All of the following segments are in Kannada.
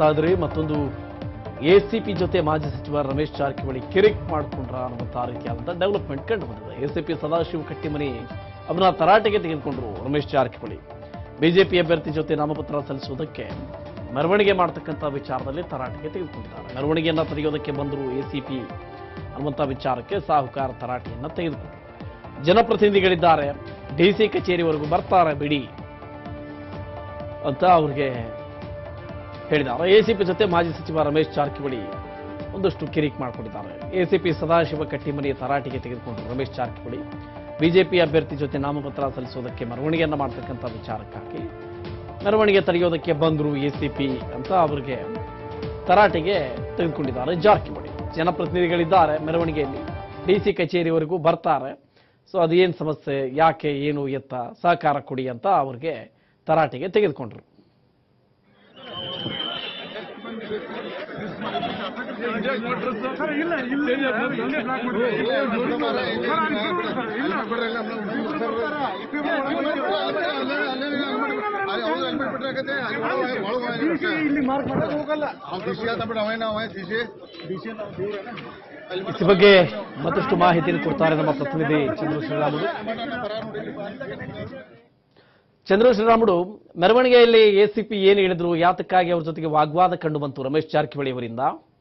ನೋಡ್ತಾ ಇದ್ರಿ ಮತ್ತೊಂದು ಎಸಿಪಿ ಜೊತೆ ಮಾಜಿ ಸಚಿವ ರಮೇಶ್ ಜಾರಕಿಹೊಳಿ ಕಿರಿಕ್ ಮಾಡಿಕೊಂಡ್ರ ಅನ್ನುವಂಥ ರೀತಿಯಾದಂಥ ಡೆವಲಪ್ಮೆಂಟ್ ಕಂಡು ಬಂದಿದೆ ಎಸಿಪಿ ಸದಾಶಿವ ಕಟ್ಟಿಮನಿ ಅವರ ತರಾಟೆಗೆ ತೆಗೆದುಕೊಂಡ್ರು ರಮೇಶ್ ಜಾರಕಿಹೊಳಿ ಬಿಜೆಪಿ ಅಭ್ಯರ್ಥಿ ಜೊತೆ ನಾಮಪತ್ರ ಸಲ್ಲಿಸುವುದಕ್ಕೆ ಮೆರವಣಿಗೆ ಮಾಡತಕ್ಕಂಥ ವಿಚಾರದಲ್ಲಿ ತರಾಟೆಗೆ ತೆಗೆದುಕೊಂಡಿದ್ದಾರೆ ಮೆರವಣಿಗೆಯನ್ನ ತೆಗೆಯೋದಕ್ಕೆ ಬಂದರು ಎಸಿಪಿ ಅನ್ನುವಂಥ ವಿಚಾರಕ್ಕೆ ಸಾಹುಕಾರ ತರಾಟೆಯನ್ನ ತೆಗೆದುಕೊಂಡರು ಜನಪ್ರತಿನಿಧಿಗಳಿದ್ದಾರೆ ಡಿಸಿ ಕಚೇರಿವರೆಗೂ ಬರ್ತಾರೆ ಬಿಡಿ ಅಂತ ಅವ್ರಿಗೆ ಹೇಳಿದ್ದಾರೆ ಎಸಿಪಿ ಜೊತೆ ಮಾಜಿ ಸಚಿವ ರಮೇಶ್ ಜಾರಕಿಹೊಳಿ ಒಂದಷ್ಟು ಕಿರಿಕ್ ಮಾಡಿಕೊಂಡಿದ್ದಾರೆ ಎಸಿಪಿ ಸದಾಶಿವ ಕಟ್ಟಿಮನಿ ತರಾಟಿಗೆ ತೆಗೆದುಕೊಂಡರು ರಮೇಶ್ ಜಾರಕಿಹೊಳಿ ಬಿಜೆಪಿ ಅಭ್ಯರ್ಥಿ ಜೊತೆ ನಾಮಪತ್ರ ಸಲ್ಲಿಸೋದಕ್ಕೆ ಮೆರವಣಿಗೆಯನ್ನ ಮಾಡ್ತಕ್ಕಂಥ ವಿಚಾರಕ್ಕಾಗಿ ಮೆರವಣಿಗೆ ತಡೆಯೋದಕ್ಕೆ ಬಂದರು ಎಸಿಪಿ ಅಂತ ಅವರಿಗೆ ತರಾಟೆಗೆ ತೆಗೆದುಕೊಂಡಿದ್ದಾರೆ ಜಾರಕಿಹೊಳಿ ಜನಪ್ರತಿನಿಧಿಗಳಿದ್ದಾರೆ ಮೆರವಣಿಗೆಯಲ್ಲಿ ಡಿಸಿ ಕಚೇರಿವರೆಗೂ ಬರ್ತಾರೆ ಸೊ ಅದೇನು ಸಮಸ್ಯೆ ಯಾಕೆ ಏನು ಎತ್ತ ಸಹಕಾರ ಕೊಡಿ ಅಂತ ಅವ್ರಿಗೆ ತರಾಟೆಗೆ ತೆಗೆದುಕೊಂಡ್ರು ಇಲ್ಲಿ ಮಾರ್ಕ್ ಮಾಡಕ್ ಹೋಗಲ್ಲ ಈ ಬಗ್ಗೆ ಮತ್ತಷ್ಟು ಮಾಹಿತಿಯನ್ನು ಕೊಡ್ತಾರೆ ನಮ್ಮ ಪ್ರತಿನಿಧಿ ಚಂದ್ರ ಶ್ರೀರಾಮುಲು ಚಂದ್ರ ಶ್ರೀರಾಮುಲು ಮೆರವಣಿಗೆಯಲ್ಲಿ ಎಸಿಪಿ ಏನು ಹೇಳಿದ್ರು ಯಾತಕ್ಕಾಗಿ ಅವ್ರ ಜೊತೆಗೆ ವಾಗ್ವಾದ ಕಂಡು ಬಂತು ರಮೇಶ್ ಜಾರಕಿಹೊಳಿ ಅವರಿಂದ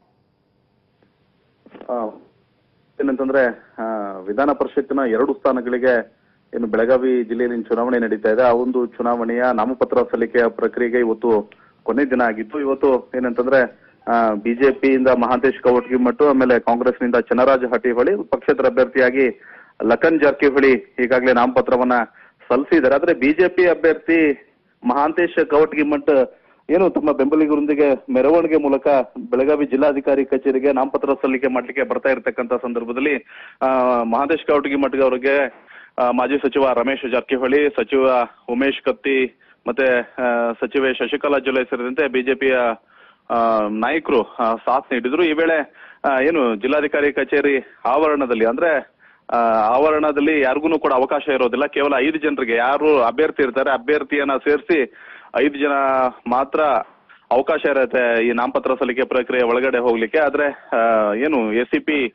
ಆ, ಏನಂತಂದ್ರೆ ಆ, ವಿಧಾನ ಪರಿಷತ್ತಿನ ಎರಡು ಸ್ಥಾನಗಳಿಗೆ ಏನು ಬೆಳಗಾವಿ ಜಿಲ್ಲೆಯಲ್ಲಿ ಏನ್ ಚುನಾವಣೆ ನಡೀತಾ ಇದೆ ಆ ಒಂದು ಚುನಾವಣೆಯ ನಾಮಪತ್ರ ಸಲ್ಲಿಕೆಯ ಪ್ರಕ್ರಿಯೆಗೆ ಇವತ್ತು ಕೊನೆ ದಿನ ಆಗಿತ್ತು ಇವತ್ತು ಏನಂತಂದ್ರೆ ಬಿಜೆಪಿಯಿಂದ ಮಹಾಂತೇಶ್ ಕವಟಗಿಮಟ್ಟು ಆಮೇಲೆ ಕಾಂಗ್ರೆಸ್ನಿಂದ ಚನ್ನರಾಜ ಹಟ್ಟಿಹೊಳಿ ಪಕ್ಷೇತರ ಅಭ್ಯರ್ಥಿಯಾಗಿ ಲಖನ್ ಜಾರಕಿಹೊಳಿ ಈಗಾಗಲೇ ನಾಮಪತ್ರವನ್ನ ಸಲ್ಲಿಸಿದ್ದಾರೆ ಆದ್ರೆ ಬಿಜೆಪಿ ಅಭ್ಯರ್ಥಿ ಮಹಾಂತೇಶ್ ಕವಟಗಿಮಠ್ ಏನು ತಮ್ಮ ಬೆಂಬಲಿಗರೊಂದಿಗೆ ಮೆರವಣಿಗೆ ಮೂಲಕ ಬೆಳಗಾವಿ ಜಿಲ್ಲಾಧಿಕಾರಿ ಕಚೇರಿಗೆ ನಾಮಪತ್ರ ಸಲ್ಲಿಕೆ ಮಾಡ್ಲಿಕ್ಕೆ ಬರ್ತಾ ಇರತಕ್ಕಂತ ಸಂದರ್ಭದಲ್ಲಿ ಆ, ಮಹಾಂತೇಶ್ ಕವಟಗಿಮಠ್ ಅವರಿಗೆ ಆ, ಮಾಜಿ ಸಚಿವ ರಮೇಶ್ ಜಾರಕಿಹೊಳಿ ಸಚಿವ ಉಮೇಶ್ ಕತ್ತಿ ಮತ್ತೆ ಆ, ಸಚಿವೆ ಶಶಿಕಲಾ ಜೊಲ್ಲೆ ಸೇರಿದಂತೆ ಬಿಜೆಪಿಯ ನಾಯಕರು ಆ, ಸಾಥ್ ನೀಡಿದ್ರು ಈ ವೇಳೆ ಆ, ಏನು ಜಿಲ್ಲಾಧಿಕಾರಿ ಕಚೇರಿ ಆವರಣದಲ್ಲಿ ಅಂದ್ರೆ ಆ, ಆವರಣದಲ್ಲಿ ಯಾರಿಗೂ ಕೂಡ ಅವಕಾಶ ಇರೋದಿಲ್ಲ ಕೇವಲ ಐದು ಜನರಿಗೆ ಯಾರು ಅಭ್ಯರ್ಥಿ ಇರ್ತಾರೆ ಅಭ್ಯರ್ಥಿಯನ್ನ ಸೇರಿಸಿ ಐದು ಜನ ಮಾತ್ರ ಅವಕಾಶ ಇರುತ್ತೆ ಈ ನಾಮಪತ್ರ ಸಲ್ಲಿಕೆ ಪ್ರಕ್ರಿಯೆ ಒಳಗಡೆ ಹೋಗ್ಲಿಕ್ಕೆ ಆದ್ರೆ ಆ, ಏನು S C P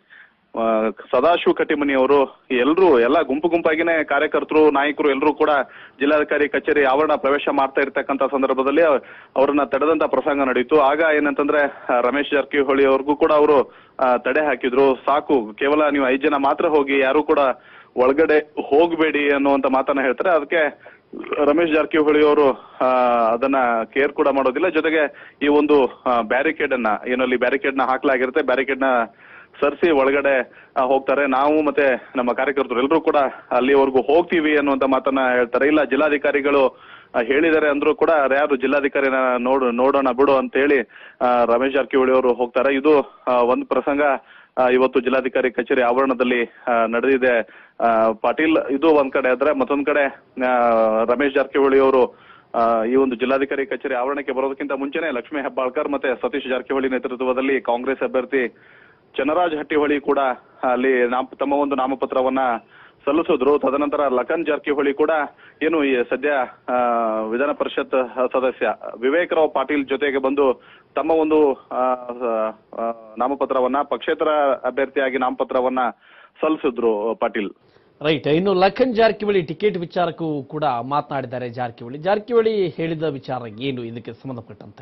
Sadashiva Kattimani ಅವರು ಎಲ್ಲರೂ ಎಲ್ಲ ಗುಂಪು ಗುಂಪಾಗಿನೇ ಕಾರ್ಯಕರ್ತರು ನಾಯಕರು ಎಲ್ಲರೂ ಕೂಡ ಜಿಲ್ಲಾಧಿಕಾರಿ ಕಚೇರಿ ಆವರಣ ಪ್ರವೇಶ ಮಾಡ್ತಾ ಇರ್ತಕ್ಕಂಥ ಸಂದರ್ಭದಲ್ಲಿ ಅವರನ್ನ ತಡೆದಂತ ಪ್ರಸಂಗ ನಡೀತು ಆಗ ಏನಂತಂದ್ರೆ ಆ, ರಮೇಶ್ ಜಾರಕಿಹೊಳಿ ಅವ್ರಿಗೂ ಕೂಡ ಅವರು ತಡೆ ಹಾಕಿದ್ರು ಸಾಕು ಕೇವಲ ನೀವು ಐದು ಜನ ಮಾತ್ರ ಹೋಗಿ ಯಾರು ಕೂಡ ಒಳಗಡೆ ಹೋಗಬೇಡಿ ಅನ್ನುವಂತ ಮಾತನ್ನ ಹೇಳ್ತಾರೆ ಅದಕ್ಕೆ ರಮೇಶ್ ಜಾರಕಿಹೊಳಿ ಅವರು ಆ, ಅದನ್ನ ಕೇರ್ ಕೂಡ ಮಾಡೋದಿಲ್ಲ ಜೊತೆಗೆ ಈ ಒಂದು ಬ್ಯಾರಿಕೇಡ್ ಅನ್ನ ಏನಲ್ಲಿ ಬ್ಯಾರಿಕೇಡ್ ನ ಹಾಕ್ಲಾಗಿರುತ್ತೆ ಬ್ಯಾರಿಕೇಡ್ ನ ಸರಿಸಿ ಒಳಗಡೆ ಆ, ಹೋಗ್ತಾರೆ ನಾವು ಮತ್ತೆ ನಮ್ಮ ಕಾರ್ಯಕರ್ತರು ಎಲ್ಲರೂ ಕೂಡ ಅಲ್ಲಿವರೆಗೂ ಹೋಗ್ತೀವಿ ಅನ್ನುವಂತ ಮಾತನ್ನ ಹೇಳ್ತಾರೆ ಇಲ್ಲ ಜಿಲ್ಲಾಧಿಕಾರಿಗಳು ಆ, ಹೇಳಿದ್ದಾರೆ ಅಂದ್ರೂ ಕೂಡ ಯಾರು ಜಿಲ್ಲಾಧಿಕಾರಿನ ನೋಡು ನೋಡೋಣ ಬಿಡು ಅಂತ ಹೇಳಿ ಆ, ರಮೇಶ್ ಜಾರಕಿಹೊಳಿ ಅವರು ಹೋಗ್ತಾರೆ ಇದು ಆ, ಒಂದು ಪ್ರಸಂಗ ಆ, ಇವತ್ತು ಜಿಲ್ಲಾಧಿಕಾರಿ ಕಚೇರಿ ಆವರಣದಲ್ಲಿ ಆ, ನಡೆದಿದೆ ಆ, ಪಾಟೀಲ್ ಇದು ಒಂದ್ ಕಡೆ ಆದ್ರೆ ಮತ್ತೊಂದ್ ಕಡೆ ಆ, ರಮೇಶ್ ಜಾರಕಿಹೊಳಿ ಅವರು ಆ, ಈ ಒಂದು ಜಿಲ್ಲಾಧಿಕಾರಿ ಕಚೇರಿ ಆವರಣಕ್ಕೆ ಬರೋದಕ್ಕಿಂತ ಮುಂಚೆನೆ ಲಕ್ಷ್ಮೀ ಹೆಬ್ಬಾಳ್ಕರ್ ಮತ್ತೆ ಸತೀಶ್ ಜಾರಕಿಹೊಳಿ ನೇತೃತ್ವದಲ್ಲಿ ಕಾಂಗ್ರೆಸ್ ಅಭ್ಯರ್ಥಿ ಚನ್ನರಾಜ್ ಹಟ್ಟಿಹೊಳಿ ಕೂಡ ಅಲ್ಲಿ ನಾಮ ತಮ್ಮ ಒಂದು ನಾಮಪತ್ರವನ್ನ ಸಲ್ಲಿಸಿದ್ರು ತದನಂತರ ಲಖನ್ ಜಾರಕಿಹೊಳಿ ಕೂಡ ಏನು ಈ ಸದ್ಯ ಆ, ವಿಧಾನ ಪರಿಷತ್ ಸದಸ್ಯ ವಿವೇಕ್ ರಾವ್ ಪಾಟೀಲ್ ಜೊತೆಗೆ ಬಂದು ತಮ್ಮ ಒಂದು ಆ, ಆ, ನಾಮಪತ್ರವನ್ನ ಪಕ್ಷೇತರ ಅಭ್ಯರ್ಥಿಯಾಗಿ ನಾಮಪತ್ರವನ್ನ ಸಲ್ಲಿಸಿದ್ರು ಪಾಟೀಲ್ ರೈಟ್ ಇನ್ನು ಲಖನ್ ಜಾರಕಿಹೊಳಿ ಟಿಕೆಟ್ ವಿಚಾರಕ್ಕೂ ಕೂಡ ಮಾತನಾಡಿದ್ದಾರೆ ಜಾರಕಿಹೊಳಿ ಜಾರಕಿಹೊಳಿ ಹೇಳಿದ ವಿಚಾರ ಏನು ಇದಕ್ಕೆ ಸಂಬಂಧಪಟ್ಟಂತೆ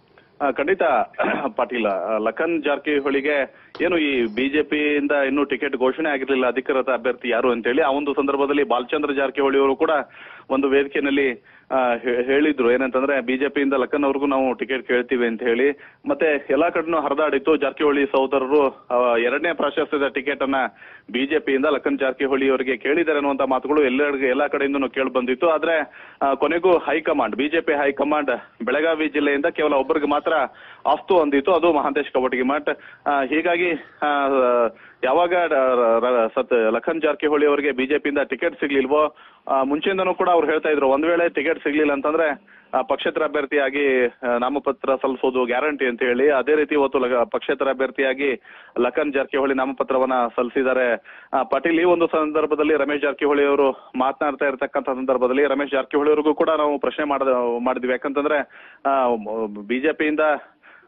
ಆ, ಖಂಡಿತ ಪಾಟೀಲ್ ಆ, ಲಖನ್ ಜಾರಕಿಹೊಳಿಗೆ ಏನು ಈ ಬಿಜೆಪಿಯಿಂದ ಇನ್ನೂ ಟಿಕೆಟ್ ಘೋಷಣೆ ಆಗಿರಲಿಲ್ಲ ಅಧಿಕೃತ ಅಭ್ಯರ್ಥಿ ಯಾರು ಅಂತೇಳಿ ಆ ಒಂದು ಸಂದರ್ಭದಲ್ಲಿ ಬಾಲಚಂದ್ರ ಜಾರಕಿಹೊಳಿ ಅವರು ಕೂಡ ಒಂದು ವೇದಿಕೆಯಲ್ಲಿ ಆ, ಹೇ- ಹೇಳಿದ್ರು ಏನಂತಂದ್ರೆ ಬಿಜೆಪಿಯಿಂದ ಲಖನ್ ಅವ್ರಿಗೂ ನಾವು ಟಿಕೆಟ್ ಕೇಳ್ತೀವಿ ಅಂತ ಹೇಳಿ ಮತ್ತೆ ಎಲ್ಲಾ ಕಡೆನೂ ಹರಿದಾಡಿತ್ತು ಜಾರಕಿಹೊಳಿ ಸಹೋದರರು ಆ, ಎರಡನೇ ಪ್ರಾಶಸ್ತ್ಯದ ಟಿಕೆಟ್ ಅನ್ನ ಬಿಜೆಪಿಯಿಂದ ಲಖನ್ ಜಾರಕಿಹೊಳಿ ಅವರಿಗೆ ಕೇಳಿದ್ದಾರೆ ಅನ್ನುವಂತ ಮಾತುಗಳು ಎಲ್ಲ ಎಲ್ಲಾ ಕಡೆಯಿಂದನೂ ಕೇಳಿ ಬಂದಿತ್ತು ಆದ್ರೆ ಆ, ಕೊನೆಗೂ ಹೈಕಮಾಂಡ್ ಬಿಜೆಪಿ ಹೈಕಮಾಂಡ್ ಬೆಳಗಾವಿ ಜಿಲ್ಲೆಯಿಂದ ಕೇವಲ ಒಬ್ಬರಿಗೆ ಮಾತ್ರ ಅಸ್ತು ಅಂದಿತ್ತು ಅದು ಮಹಾಂತೇಶ್ ಕವಟಗಿಮಠ್ ಆ, ಹೀಗಾಗಿ ಆ, ಯಾವಾಗ ಡ- ರ- ರ- ಸತ್ ಲಖನ್ ಜಾರಕಿಹೊಳಿ ಅವರಿಗೆ ಬಿಜೆಪಿಯಿಂದ ಟಿಕೆಟ್ ಸಿಗ್ಲಿಲ್ವೋ ಆ, ಮುಂಚೆಯಿಂದನೂ ಕೂಡ ಅವ್ರು ಹೇಳ್ತಾ ಇದ್ರು ಒಂದ್ ವೇಳೆ ಟಿಕೆಟ್ ಸಿಗ್ಲಿಲ್ಲ ಅಂತಂದ್ರೆ ಆ, ಪಕ್ಷೇತರ ಅಭ್ಯರ್ಥಿಯಾಗಿ ಆ, ನಾಮಪತ್ರ ಸಲ್ಲಿಸೋದು ಗ್ಯಾರಂಟಿ ಅಂತ ಹೇಳಿ ಅದೇ ರೀತಿ ಇವತ್ತು ಲಗ- ಪಕ್ಷೇತರ ಅಭ್ಯರ್ಥಿಯಾಗಿ ಲಖನ್ ಜಾರಕಿಹೊಳಿ ನಾಮಪತ್ರವನ್ನ ಸಲ್ಲಿಸಿದ್ದಾರೆ ಆ, ಪಾಟೀಲ್ ಈ ಒಂದು ಸಂದರ್ಭದಲ್ಲಿ ರಮೇಶ್ ಜಾರಕಿಹೊಳಿ ಅವರು ಮಾತನಾಡ್ತಾ ಇರತಕ್ಕಂತ ಸಂದರ್ಭದಲ್ಲಿ ರಮೇಶ್ ಜಾರಕಿಹೊಳಿ ಅವರಿಗೂ ಕೂಡ ನಾವು ಪ್ರಶ್ನೆ ಮಾಡ ಮಾಡಿದ್ವಿ ಯಾಕಂತಂದ್ರೆ ಬಿಜೆಪಿಯಿಂದ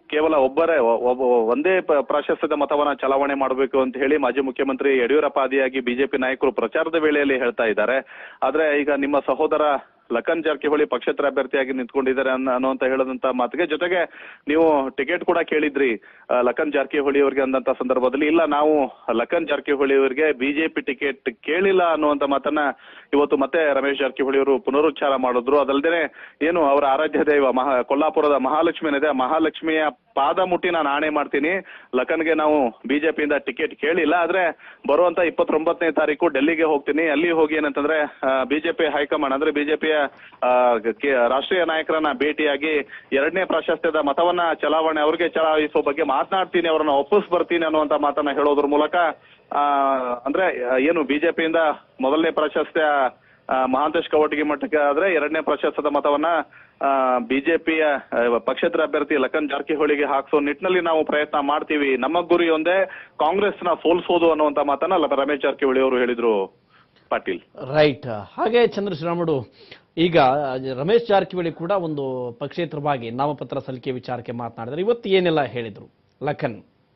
ಕೇವಲ ಒಬ್ಬರೇ ಒ- ಒಬ್ಬ ಒಂದೇ ಪ- ಪ್ರಾಶಸ್ತ್ಯದ ಮತವನ್ನ ಚಲಾವಣೆ ಮಾಡಬೇಕು ಅಂತ ಹೇಳಿ ಮಾಜಿ ಮುಖ್ಯಮಂತ್ರಿ ಯಡಿಯೂರಪ್ಪ ಆದಿಯಾಗಿ ಬಿಜೆಪಿ ನಾಯಕರು ಪ್ರಚಾರದ ವೇಳೆಯಲ್ಲಿ ಹೇಳ್ತಾ ಇದ್ದಾರೆ ಆದ್ರೆ ಈಗ ನಿಮ್ಮ ಸಹೋದರ ಲಖನ್ ಜಾರಕಿಹೊಳಿ ಪಕ್ಷೇತರ ಅಭ್ಯರ್ಥಿಯಾಗಿ ನಿಂತ್ಕೊಂಡಿದ್ದಾರೆ ಅನ್ನೋ ಅನ್ನುವಂತ ಹೇಳದಂತ ಮಾತಿಗೆ ಜೊತೆಗೆ ನೀವು ಟಿಕೆಟ್ ಕೂಡ ಕೇಳಿದ್ರಿ ಆ, ಲಖನ್ ಜಾರಕಿಹೊಳಿ ಅವರಿಗೆ ಅಂದಂತ ಸಂದರ್ಭದಲ್ಲಿ ಇಲ್ಲ ನಾವು ಲಖನ್ ಜಾರಕಿಹೊಳಿ ಅವರಿಗೆ ಬಿಜೆಪಿ ಟಿಕೆಟ್ ಕೇಳಿಲ್ಲ ಅನ್ನುವಂತ ಮಾತನ್ನ ಇವತ್ತು ಮತ್ತೆ ರಮೇಶ್ ಜಾರಕಿಹೊಳಿ ಅವರು ಪುನರುಚ್ಚಾರ ಮಾಡಿದ್ರು ಅದಲ್ಲದೆ ಏನು ಅವರ ಆರಾಧ್ಯ ದೈವ ಮಹಾ ಕೊಲ್ಲಾಪುರದ ಮಹಾಲಕ್ಷ್ಮಿ ಏನಿದೆ ಆ ಮಹಾಲಕ್ಷ್ಮಿಯ ಪಾದ ಮುಟ್ಟಿ ನಾನು ಆಣೆ ಮಾಡ್ತೀನಿ ಲಖನ್ಗೆ ನಾವು ಬಿಜೆಪಿಯಿಂದ ಟಿಕೆಟ್ ಕೇಳಿಲ್ಲ ಆದ್ರೆ ಬರುವಂತ ಇಪ್ಪತ್ತೊಂಬತ್ತನೇ ತಾರೀಕು ಡೆಲ್ಲಿಗೆ ಹೋಗ್ತೀನಿ ಅಲ್ಲಿ ಹೋಗಿ ಏನಂತಂದ್ರೆ ಬಿಜೆಪಿ ಹೈಕಮಾಂಡ್ ಅಂದ್ರೆ ಬಿಜೆಪಿಯ ರಾಷ್ಟ್ರೀಯ ನಾಯಕರನ್ನ ಭೇಟಿಯಾಗಿ ಎರಡನೇ ಪ್ರಾಶಸ್ತ್ಯದ ಮತವನ್ನ ಚಲಾವಣೆ ಅವ್ರಿಗೆ ಚಲಾಯಿಸೋ ಬಗ್ಗೆ ಮಾತನಾಡ್ತೀನಿ ಅವರನ್ನ ಒಪ್ಪಿಸ್ ಬರ್ತೀನಿ ಅನ್ನುವಂತ ಮಾತನ್ನ ಹೇಳೋದ್ರ ಮೂಲಕ ಆ, ಅಂದ್ರೆ ಆ, ಏನು ಬಿಜೆಪಿಯಿಂದ ಮೊದಲನೇ ಪ್ರಾಶಸ್ತ್ಯ ಆ, ಮಹಾಂತೇಶ್ ಕವಟಗಿ ಮಟ್ಟಕ್ಕೆ ಆದ್ರೆ ಎರಡನೇ ಪ್ರಾಶಸ್ತ್ಯದ ಮತವನ್ನ ಬಿಜೆಪಿಯ ಪಕ್ಷೇತರ ಅಭ್ಯರ್ಥಿ ಲಖನ್ ಜಾರಕಿಹೊಳಿಗೆ ಹಾಕ್ಸೋ ನಿಟ್ಟಿನಲ್ಲಿ ನಾವು ಪ್ರಯತ್ನ ಮಾಡ್ತೀವಿ ನಮ್ಮ ಗುರಿ ಒಂದೇ ಕಾಂಗ್ರೆಸ್ನ ಸೋಲ್ಸೋದು ಅನ್ನುವಂತ ಮಾತನ್ನ ಲ- ರಮೇಶ್ ಜಾರಕಿಹೊಳಿ ಅವರು ಹೇಳಿದ್ರು ಪಾಟೀಲ್ ರೈಟ್ ಹಾಗೆ ಚಂದ್ರಶ್ರೀರಾಮುಡು ಈಗ ರಮೇಶ್ ಜಾರಕಿಹೊಳಿ ಕೂಡ ಒಂದು ಪಕ್ಷೇತರವಾಗಿ ನಾಮಪತ್ರ ಸಲ್ಲಿಕೆ ವಿಚಾರಕ್ಕೆ ಮಾತನಾಡಿದ್ರೆ ಇವತ್ತು ಏನೆಲ್ಲ ಹೇಳಿದ್ರು ಲಖನ್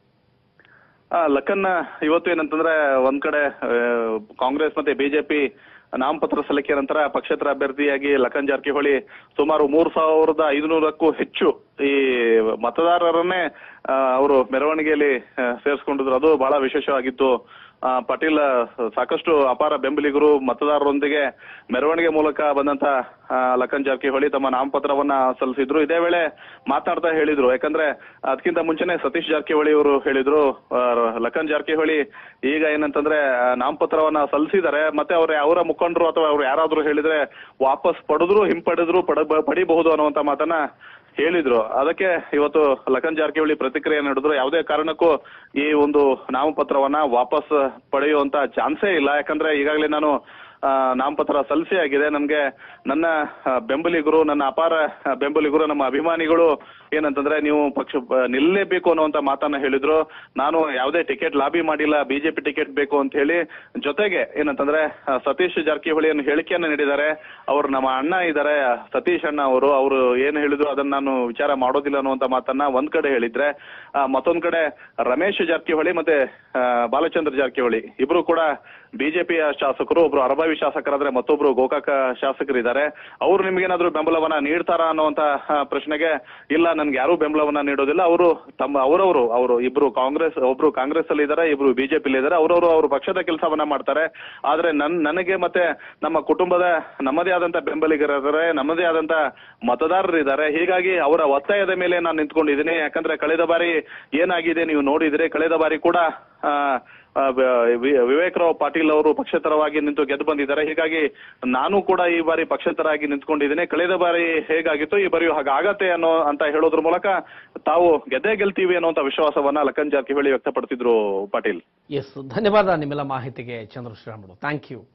ಆ, ಲಖನ್ ಇವತ್ತು ಏನಂತಂದ್ರೆ ಒಂದ್ ಕಡೆ ಆ, ಕಾಂಗ್ರೆಸ್ ಮತ್ತೆ ಬಿಜೆಪಿ ನಾಮಪತ್ರ ಸಲ್ಲಿಕೆ ನಂತರ ಪಕ್ಷೇತರ ಅಭ್ಯರ್ಥಿಯಾಗಿ ಲಖನ್ ಜಾರಕಿಹೊಳಿ ಸುಮಾರು ಮೂರ್ ಸಾವಿರದ ಐದುನೂರಕ್ಕೂ ಹೆಚ್ಚು ಈ ಮತದಾರರನ್ನೇ ಅವರು ಮೆರವಣಿಗೆಯಲ್ಲಿ ಆ, ಸೇರಿಸ್ಕೊಂಡಿದ್ರು ಅದು ಬಹಳ ವಿಶೇಷವಾಗಿತ್ತು ಆ, ಪಾಟೀಲ್ ಆ, ಸಾಕಷ್ಟು ಅಪಾರ ಬೆಂಬಲಿಗರು ಮತದಾರರೊಂದಿಗೆ ಮೆರವಣಿಗೆ ಮೂಲಕ ಬಂದಂತ ಆ, ಲಖನ್ ಜಾರಕಿಹೊಳಿ ತಮ್ಮ ನಾಮಪತ್ರವನ್ನ ಸಲ್ಲಿಸಿದ್ರು ಇದೇ ವೇಳೆ ಮಾತನಾಡ್ತಾ ಹೇಳಿದ್ರು ಯಾಕಂದ್ರೆ ಅದಕ್ಕಿಂತ ಮುಂಚೆನೆ ಸತೀಶ್ ಜಾರಕಿಹೊಳಿ ಅವರು ಹೇಳಿದ್ರು ಆ, ಲಖನ್ ಜಾರಕಿಹೊಳಿ ಈಗ ಏನಂತಂದ್ರೆ ಆ, ನಾಮಪತ್ರವನ್ನ ಸಲ್ಲಿಸಿದ್ದಾರೆ ಮತ್ತೆ ಅವ್ರ ಅವರ ಮುಖಂಡರು ಅಥವಾ ಅವ್ರು ಯಾರಾದ್ರೂ ಹೇಳಿದ್ರೆ ವಾಪಸ್ ಪಡೆದ್ರು ಹಿಂಪಡೆದ್ರು ಪಡ ಪಡಿಬಹುದು ಅನ್ನುವಂತ ಮಾತನ್ನ ಹೇಳಿದ್ರು ಅದಕ್ಕೆ ಇವತ್ತು ಲಖನ್ ಜಾರಕಿಹೊಳಿ ಪ್ರತಿಕ್ರಿಯೆ ನೀಡಿದ್ರು ಯಾವುದೇ ಕಾರಣಕ್ಕೂ ಈ ಒಂದು ನಾಮಪತ್ರವನ್ನ ವಾಪಸ್ ಪಡೆಯುವಂತ ಚಾನ್ಸೇ ಇಲ್ಲ ಯಾಕಂದ್ರೆ ಈಗಾಗಲೇ ನಾನು ಆ, ನಾಮಪತ್ರ ಸಲ್ಲಿಸಿ ಆಗಿದೆ ನನ್ಗೆ ನನ್ನ ಆ, ಬೆಂಬಲಿಗರು ನನ್ನ ಅಪಾರ ಆ, ಬೆಂಬಲಿಗರು ನಮ್ಮ ಅಭಿಮಾನಿಗಳು ಏನಂತಂದ್ರೆ ನೀವು ಪಕ್ಷ ಬ- ನಿಲ್ಲೇಬೇಕು ಅನ್ನುವಂತ ಮಾತನ್ನ ಹೇಳಿದ್ರು ನಾನು ಯಾವುದೇ ಟಿಕೆಟ್ ಲಾಬಿ ಮಾಡಿಲ್ಲ ಬಿಜೆಪಿ ಟಿಕೆಟ್ ಬೇಕು ಅಂತ ಹೇಳಿ ಜೊತೆಗೆ ಏನಂತಂದ್ರೆ ಆ, ಸತೀಶ್ ಜಾರಕಿಹೊಳಿಯನ್ನು ಹೇಳಿಕೆಯನ್ನ ನೀಡಿದ್ದಾರೆ ಅವ್ರು ನಮ್ಮ ಅಣ್ಣ ಇದ್ದಾರೆ ಸತೀಶ್ ಅಣ್ಣ ಅವರು ಅವರು ಏನ್ ಹೇಳಿದ್ರು ಅದನ್ನ ನಾನು ವಿಚಾರ ಮಾಡೋದಿಲ್ಲ ಅನ್ನುವಂತ ಮಾತನ್ನ ಒಂದ್ ಕಡೆ ಹೇಳಿದ್ರೆ ಆ, ಮತ್ತೊಂದ್ ಕಡೆ ರಮೇಶ್ ಜಾರಕಿಹೊಳಿ ಮತ್ತೆ ಆ, ಬಾಲಚಂದ್ರ ಜಾರಕಿಹೊಳಿ ಇಬ್ರು ಕೂಡ ಬಿಜೆಪಿಯ ಶಾಸಕರು ಒಬ್ರು ಅರಬಾವಿ ಶಾಸಕರಾದ್ರೆ ಮತ್ತೊಬ್ರು ಗೋಕಾಕ ಶಾಸಕರಿದ್ದಾರೆ ಅವ್ರು ನಿಮ್ಗೇನಾದ್ರೂ ಬೆಂಬಲವನ್ನ ನೀಡ್ತಾರಾ ಅನ್ನುವಂತ ಆ, ಪ್ರಶ್ನೆಗೆ ಇಲ್ಲ ನನ್ಗೆ ಯಾರು ಬೆಂಬಲವನ್ನ ನೀಡೋದಿಲ್ಲ ಅವರು ತಮ್ಮ ಅವರವರು ಅವರು ಇಬ್ರು ಕಾಂಗ್ರೆಸ್ ಒಬ್ರು ಕಾಂಗ್ರೆಸ್ ಅಲ್ಲಿ ಇದ್ದಾರೆ ಇಬ್ರು ಬಿಜೆಪಿ ಇದ್ದಾರೆ ಅವರವರು ಅವ್ರ ಪಕ್ಷದ ಕೆಲಸವನ್ನ ಮಾಡ್ತಾರೆ ಆದ್ರೆ ನನ್ ನನಗೆ ಮತ್ತೆ ನಮ್ಮ ಕುಟುಂಬದ ನಮ್ಮದೇ ಆದಂತ ಬೆಂಬಲಿಗರಿದ್ದಾರೆ ನಮ್ಮದೇ ಆದಂತ ಮತದಾರರಿದ್ದಾರೆ ಹೀಗಾಗಿ ಅವರ ಒತ್ತಾಯದ ಮೇಲೆ ನಾನು ನಿಂತ್ಕೊಂಡಿದ್ದೀನಿ ಯಾಕಂದ್ರೆ ಕಳೆದ ಬಾರಿ ಏನಾಗಿದೆ ನೀವು ನೋಡಿದ್ರೆ ಕಳೆದ ಬಾರಿ ಕೂಡ ಆ, ಆ, ವಿ- ವಿವೇಕರಾವ್ ಪಾಟೀಲ್ ಅವರು ಪಕ್ಷೇತರವಾಗಿ ನಿಂತು ಗೆದ್ದು ಬಂದಿದ್ದಾರೆ ಹೀಗಾಗಿ ನಾನು ಕೂಡ ಈ ಬಾರಿ ಪಕ್ಷೇತರಾಗಿ ನಿಂತ್ಕೊಂಡಿದ್ದೀನಿ ಕಳೆದ ಬಾರಿ ಹೇಗಾಗಿತ್ತು ಈ ಬಾರಿಯೂ ಹಾಗಾಗತ್ತೆ ಅನ್ನೋ ಅಂತ ಹೇಳೋದ್ರ ಮೂಲಕ ತಾವು ಗೆದ್ದೇ ಗೆಲ್ತೀವಿ ಅನ್ನುವಂತ ವಿಶ್ವಾಸವನ್ನ ಲಖನ್ ಜಾರಕಿಹೊಳಿ ವ್ಯಕ್ತಪಡಿಸಿದ್ರು ಪಾಟೀಲ್ ಎಸ್ ಧನ್ಯವಾದ ನಿಮ್ಮೆಲ್ಲ ಮಾಹಿತಿಗೆ ಚಂದ್ರಶ್ರೀರಾಮುಡು ಥ್ಯಾಂಕ್ ಯು